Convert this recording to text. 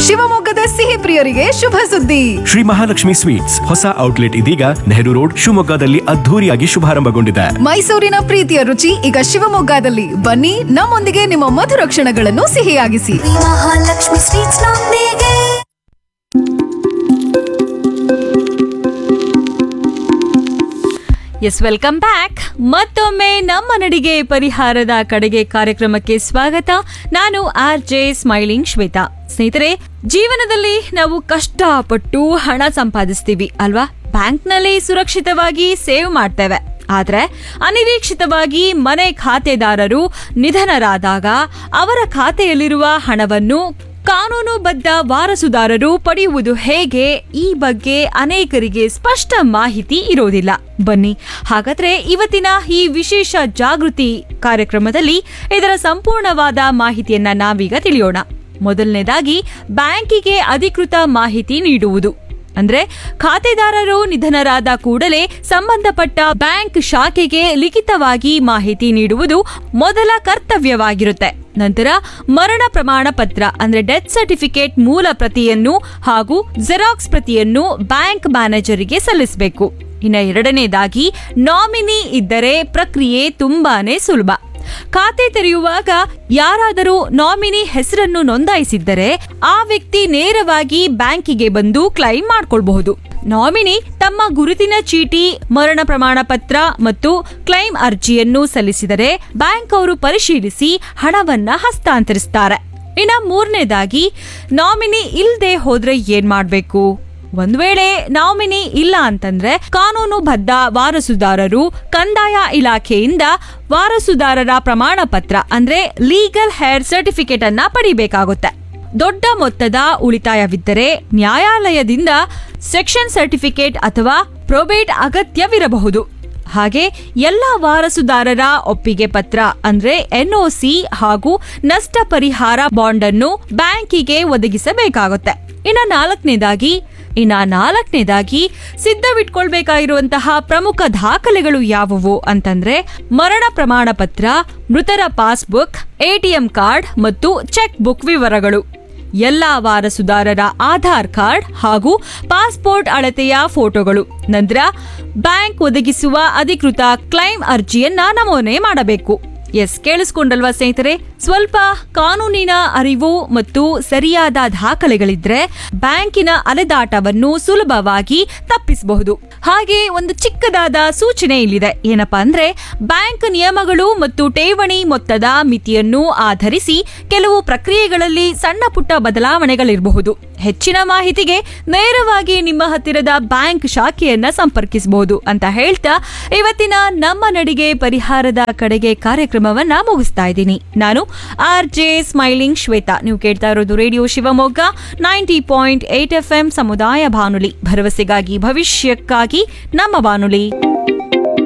ಶಿವಮೊಗ್ಗದ ಸಿಹಿ ಪ್ರಿಯರಿಗೆ ಶುಭ ಸುದ್ದಿ ಶ್ರೀ ಮಹಾಲಕ್ಷ್ಮಿ ಸ್ವೀಟ್ಸ್ ಹೊಸ ಔಟ್ಲೆಟ್ ಇದೀಗ ನೆಹರು ರೋಡ್ ಶಿವಮೊಗ್ಗದಲ್ಲಿ ಅದ್ಧೂರಿಯಾಗಿ ಶುಭಾರಂಭಗೊಂಡಿದೆ ಮೈಸೂರಿನ ಪ್ರೀತಿಯ ರುಚಿ ಈಗ ಶಿವಮೊಗ್ಗದಲ್ಲಿ ಬನ್ನಿ ನಮ್ಮೊಂದಿಗೆ ನಿಮ್ಮ ಮಧುರ ಕ್ಷಣಗಳನ್ನು ಸಿಹಿಯಾಗಿಸಿ ಮಹಾಲಕ್ಷ್ಮಿ ಸ್ವೀಟ್ಸ್ ನೊಂದಿಗೆ ಎಸ್ ವೆಲ್ಕಮ್ ಬ್ಯಾಕ್ ಮತ್ತೊಮ್ಮೆ ನಮ್ಮ ನಡಿಗೆ ಪರಿಹಾರದ ಕಡೆಗೆ ಕಾರ್ಯಕ್ರಮಕ್ಕೆ ಸ್ವಾಗತ ನಾನು ಆರ್ ಜೆ ಸ್ಮೈಲಿಂಗ್ ಶ್ವೇತಾ ಸ್ನೇಹಿತರೆ ಜೀವನದಲ್ಲಿ ನಾವು ಕಷ್ಟಪಟ್ಟು ಹಣ ಸಂಪಾದಿಸ್ತೀವಿ ಅಲ್ವಾ ಬ್ಯಾಂಕ್ನಲ್ಲಿ ಸುರಕ್ಷಿತವಾಗಿ ಸೇವ್ ಮಾಡ್ತೇವೆ ಆದ್ರೆ ಅನಿರೀಕ್ಷಿತವಾಗಿ ಮನೆ ಖಾತೆದಾರರು ನಿಧನರಾದಾಗ ಅವರ ಖಾತೆಯಲ್ಲಿರುವ ಹಣವನ್ನು ಕಾನೂನುಬದ್ಧ ವಾರಸುದಾರರು ಪಡೆಯುವುದು ಹೇಗೆ ಈ ಬಗ್ಗೆ ಅನೇಕರಿಗೆ ಸ್ಪಷ್ಟ ಮಾಹಿತಿ ಇರೋದಿಲ್ಲ ಬನ್ನಿ ಹಾಗಾದ್ರೆ ಇವತ್ತಿನ ಈ ವಿಶೇಷ ಜಾಗೃತಿ ಕಾರ್ಯಕ್ರಮದಲ್ಲಿ ಇದರ ಸಂಪೂರ್ಣವಾದ ಮಾಹಿತಿಯನ್ನ ನಾವೀಗ ತಿಳಿಯೋಣ ಮೊದಲನೇದಾಗಿ ಬ್ಯಾಂಕಿಗೆ ಅಧಿಕೃತ ಮಾಹಿತಿ ನೀಡುವುದು ಅಂದ್ರೆ ಖಾತೆದಾರರು ನಿಧನರಾದ ಕೂಡಲೇ ಸಂಬಂಧಪಟ್ಟ ಬ್ಯಾಂಕ್ ಶಾಖೆಗೆ ಲಿಖಿತವಾಗಿ ಮಾಹಿತಿ ನೀಡುವುದು ಮೊದಲ ಕರ್ತವ್ಯವಾಗಿರುತ್ತೆ ನಂತರ ಮರಣ ಪ್ರಮಾಣ ಪತ್ರ ಅಂದ್ರೆ ಡೆತ್ ಸರ್ಟಿಫಿಕೇಟ್ ಮೂಲ ಪ್ರತಿಯನ್ನು ಹಾಗೂ ಜೆರಾಕ್ಸ್ ಪ್ರತಿಯನ್ನು ಬ್ಯಾಂಕ್ ಮ್ಯಾನೇಜರಿಗೆ ಸಲ್ಲಿಸಬೇಕು ಇನ್ನ ಎರಡನೇದಾಗಿ ನಾಮಿನಿ ಇದ್ದರೆ ಪ್ರಕ್ರಿಯೆ ತುಂಬಾನೇ ಸುಲಭ ಖಾತೆ ತೆರೆಯುವಾಗ ಯಾರಾದರೂ ನಾಮಿನಿ ಹೆಸರನ್ನು ನೋಂದಾಯಿಸಿದ್ದರೆ ಆ ವ್ಯಕ್ತಿ ನೇರವಾಗಿ ಬ್ಯಾಂಕಿಗೆ ಬಂದು ಕ್ಲೈಮ್ ಮಾಡ್ಕೊಳ್ಬಹುದು ನಾಮಿನಿ ತಮ್ಮ ಗುರುತಿನ ಚೀಟಿ ಮರಣ ಪ್ರಮಾಣ ಪತ್ರ ಮತ್ತು ಕ್ಲೈಮ್ ಅರ್ಜಿಯನ್ನು ಸಲ್ಲಿಸಿದರೆ ಬ್ಯಾಂಕ್ ಅವರು ಪರಿಶೀಲಿಸಿ ಹಣವನ್ನ ಹಸ್ತಾಂತರಿಸ್ತಾರೆ ಇನ್ನ ಮೂರನೇದಾಗಿ ನಾಮಿನಿ ಇಲ್ದೆ ಹೋದ್ರೆ ಏನ್ ಮಾಡ್ಬೇಕು ಒಂದ್ ವೇಳೆ ನಾಮಿನಿ ಇಲ್ಲ ಅಂತಂದ್ರೆ ಕಾನೂನುಬದ್ಧ ವಾರಸುದಾರರು ಕಂದಾಯ ಇಲಾಖೆಯಿಂದ ವಾರಸುದಾರರ ಪ್ರಮಾಣ ಪತ್ರ ಅಂದ್ರೆ ಲೀಗಲ್ ಹೇರ್ ಸರ್ಟಿಫಿಕೇಟ್ ಅನ್ನ ಪಡಿಬೇಕಾಗುತ್ತೆ ದೊಡ್ಡ ಮೊತ್ತದ ಉಳಿತಾಯವಿದ್ದರೆ ನ್ಯಾಯಾಲಯದಿಂದ ಸೆಕ್ಷನ್ ಸರ್ಟಿಫಿಕೇಟ್ ಅಥವಾ ಪ್ರೊಬೇಟ್ ಅಗತ್ಯವಿರಬಹುದು ಹಾಗೆ ಎಲ್ಲ ವಾರಸುದಾರರ ಒಪ್ಪಿಗೆ ಪತ್ರ ಅಂದ್ರೆ ಎನ್ಒಸಿ ಹಾಗೂ ನಷ್ಟ ಪರಿಹಾರ ಬಾಂಡ್ ಅನ್ನು ಬ್ಯಾಂಕಿಗೆ ಒದಗಿಸಬೇಕಾಗುತ್ತೆ ಇನ್ನ ನಾಲ್ಕನೇದಾಗಿ ಇನ್ನ ನಾಲ್ಕನೇದಾಗಿ ಸಿದ್ಧವಿಟ್ಕೊಳ್ಬೇಕಾಗಿರುವಂತಹ ಪ್ರಮುಖ ದಾಖಲೆಗಳು ಯಾವುವು ಅಂತಂದ್ರೆ ಮರಣ ಪ್ರಮಾಣ ಪತ್ರ ಮೃತರ ಪಾಸ್ಬುಕ್ ಎಟಿಎಂ ಕಾರ್ಡ್ ಮತ್ತು ಚೆಕ್ ಬುಕ್ ವಿವರಗಳು ಎಲ್ಲ ವಾರಸುದಾರರ ಆಧಾರ್ ಕಾರ್ಡ್ ಹಾಗೂ ಪಾಸ್ಪೋರ್ಟ್ ಅಳತೆಯ ಫೋಟೋಗಳು ನಂತರ ಬ್ಯಾಂಕ್ ಒದಗಿಸುವ ಅಧಿಕೃತ ಕ್ಲೈಮ್ ಅರ್ಜಿಯನ್ನ ನಮೂನೆ ಮಾಡಬೇಕು ಎಸ್ ಕೇಳಿಸ್ಕೊಂಡಲ್ವಾ ಸ್ನೇಹಿತರೆ ಸ್ವಲ್ಪ ಕಾನೂನಿನ ಅರಿವು ಮತ್ತು ಸರಿಯಾದ ದಾಖಲೆಗಳಿದ್ರೆ ಬ್ಯಾಂಕಿನ ಅಲೆದಾಟವನ್ನು ಸುಲಭವಾಗಿ ತಪ್ಪಿಸಬಹುದು ಹಾಗೆ ಒಂದು ಚಿಕ್ಕದಾದ ಸೂಚನೆ ಇಲ್ಲಿದೆ ಏನಪ್ಪಾ ಅಂದ್ರೆ ಬ್ಯಾಂಕ್ ನಿಯಮಗಳು ಮತ್ತು ಠೇವಣಿ ಮೊತ್ತದ ಮಿತಿಯನ್ನು ಆಧರಿಸಿ ಕೆಲವು ಪ್ರಕ್ರಿಯೆಗಳಲ್ಲಿ ಸಣ್ಣ ಪುಟ್ಟ ಬದಲಾವಣೆಗಳಿರಬಹುದು ಹೆಚ್ಚಿನ ಮಾಹಿತಿಗೆ ನೇರವಾಗಿ ನಿಮ್ಮ ಹತ್ತಿರದ ಬ್ಯಾಂಕ್ ಶಾಖೆಯನ್ನ ಸಂಪರ್ಕಿಸಬಹುದು ಅಂತ ಹೇಳ್ತಾ ಇವತ್ತಿನ ನಮ್ಮ ನಡಿಗೆ ಪರಿಹಾರದ ಕಡೆಗೆ ಕಾರ್ಯಕ್ರಮವನ್ನ ಮುಗಿಸ್ತಾ ಇದ್ದೀನಿ ನಾನು ಆರ್ ಜೆ ಸ್ಮೈಲಿಂಗ್ ಶ್ವೇತಾ ನೀವು ಕೇಳ್ತಾ ಇರೋದು radio Shivamogga ninety point eight F M ಸಮುದಾಯ ಬಾನುಲಿ ಭರವಸೆಗಾಗಿ ಭವಿಷ್ಯಕ್ಕಾಗಿ ನಮ್ಮ ಬಾನುಲಿ